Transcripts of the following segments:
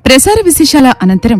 ప్రసార విశేషాల అనంతరం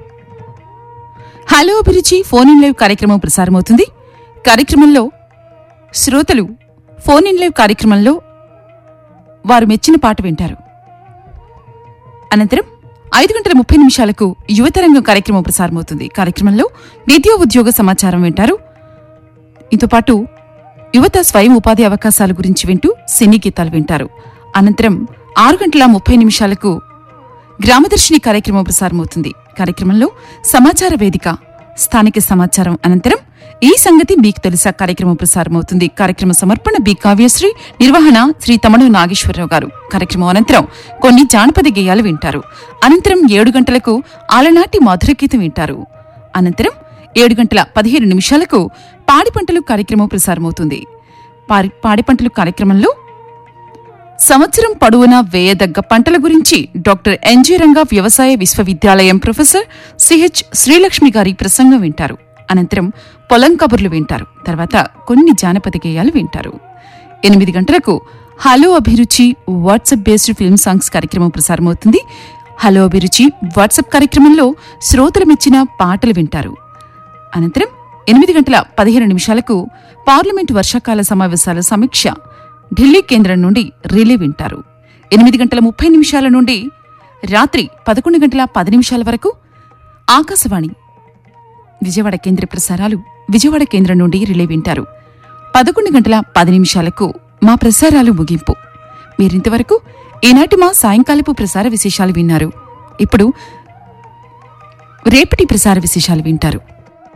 హలో అభిరుచి ఫోన్ ఇన్ లైవ్ కార్యక్రమం ప్రసారమవుతుంది కార్యక్రమంలో శ్రోతలు ఫోన్ ఇన్ లైవ్ కార్యక్రమంలో వారు మెచ్చిన పాట వింటారు అనంతరం ఐదు గంటల ముప్పై నిమిషాలకు యువతరంగం కార్యక్రమం ప్రసారమవుతుంది కార్యక్రమంలో నిత్య ఉద్యోగ సమాచారం వింటారు ఇంతో పాటు యువత స్వయం ఉపాధి అవకాశాల గురించి వింటూ సినీ గీతాలు వింటారు అనంతరం ఆరు గంటల ముప్పై నిమిషాలకు గ్రామదర్శిని కార్యక్రమం ప్రసారమవుతుంది కార్యక్రమంలో సమాచార వేదిక స్థానిక సమాచారం అనంతరం ఈ సంగతి మీకు తెలుసా కార్యక్రమం ప్రసారమవుతుంది కార్యక్రమ సమర్పణ బి కావ్యశ్రీ నిర్వహణ శ్రీ తమడు నాగేశ్వరరావు గారు కార్యక్రమం అనంతరం కొన్ని జానపద గేయాలు వింటారు అనంతరం ఏడు గంటలకు ఆలనాటి మధుర గీతం వింటారు అనంతరం ఏడు గంటల పదిహేను నిమిషాలకు పాడి పంటలు కార్యక్రమం ప్రసారమవుతుంది పారి- పాడి పంటలు కార్యక్రమంలో సంవత్సరం పొడవునా వేయదగ్గ పంటల గురించి డాక్టర్ ఎన్జీ రంగా వ్యవసాయ విశ్వవిద్యాలయం ప్రొఫెసర్ సిహెచ్ శ్రీలక్ష్మి గారి ప్రసంగం వింటారు అనంతరం పొలం కబుర్లు వింటారు తర్వాత కొన్ని జానపద గేయాలు వింటారు ఎనిమిది గంటలకు హలో అభిరుచి వాట్సాప్ బేస్డ్ ఫిల్మ్ సాంగ్స్ కార్యక్రమం ప్రసారమవుతుంది హలో అభిరుచి వాట్సాప్ కార్యక్రమంలో శ్రోతలు మెచ్చిన పాటలు వింటారు అనంతరం ఎనిమిది గంటల పదిహేను నిమిషాలకు పార్లమెంటు వర్షాకాల సమావేశాల సమీక్ష ఢిల్లీ కేంద్రం నుండి రిలే వింటారు ఎనిమిది గంటల ముప్పై నిమిషాల నుండి రాత్రి పదకొండు గంటల పది నిమిషాల వరకు ఆకాశవాణి విజయవాడ కేంద్ర ప్రసారాలు విజయవాడ కేంద్రం నుండి రిలే వింటారు పదకొండు గంటల పది నిమిషాలకు మా ప్రసారాలు ముగింపు మీరింతవరకు ఈనాటి మా సాయంకాలపు ప్రసార విశేషాలు విన్నారు ఇప్పుడు రేపటి ప్రసార విశేషాలు వింటారు